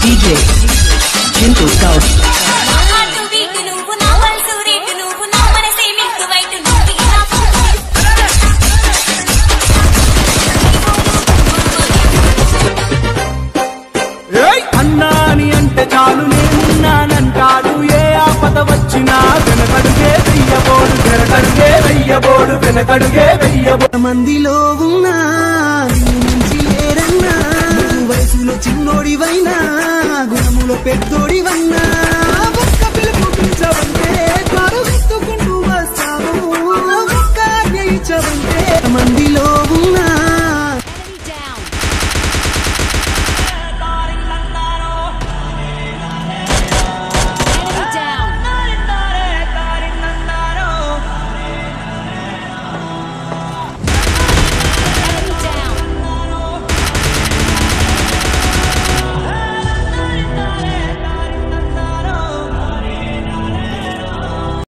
DJ Chintu Scout. Hot వీటు నువ్వు నా పల్సు రేటు నువ్వు నా మనసే మిట్టు వైటు నువ్వు ఇలా ఏయ్! అన్నా అని అంటే చాలు నేనున్నానంటాడు ఏ ఆపద వచ్చినా వెనకడుగే వెయ్యబోడు వెనకడుగే వెయ్యబోడు వెనకడుగే వెయ్యబోడు మందిలో ఉన్నా నిన్ను మించి లేరన్నా నువ్వు వయసులో చిన్నోడివైనా గుణములో పెద్దోడివన్నా